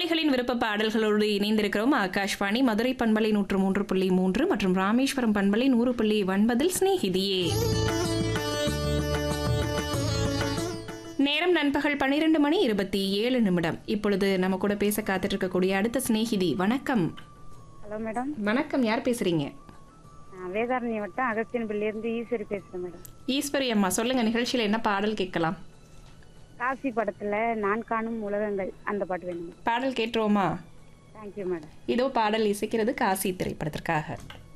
நேயர்களின் விருப்ப பாடல்களோடு இணைந்திருக்கிறோம் ஆகாஷ்வாணி மதுரை பண்பலை நூற்று மூன்று புள்ளி மூன்று மற்றும் ராமேஸ்வரம் பண்பலை நூறு புள்ளி ஒன்பதில் சிநேகிதியே நேரம் நண்பகல் பன்னிரண்டு மணி இருபத்தி ஏழு நிமிடம் இப்பொழுது நம்ம கூட பேச காத்துட்டு இருக்கக்கூடிய அடுத்த சிநேகிதி வணக்கம் ஹலோ மேடம் வணக்கம் யார் பேசுறீங்க நான் வேதாரண்யம் வட்டம் அகஸ்தியன்பள்ளியிலேருந்து ஈஸ்வரி பேசுகிறேன் மேடம் ஈஸ்வரி அம்மா சொல்லுங்க நிகழ்ச்சியில் என்ன பாடல் கேட்கலாம் காசி படத்தில் நான் காணும் உலகங்கள் அந்த பாட்டு வேணும் பாடல் கேட்டுருவோமா தேங்க்யூ மேடம் இதோ பாடல் இசைக்கிறது காசி திரைப்படத்திற்காக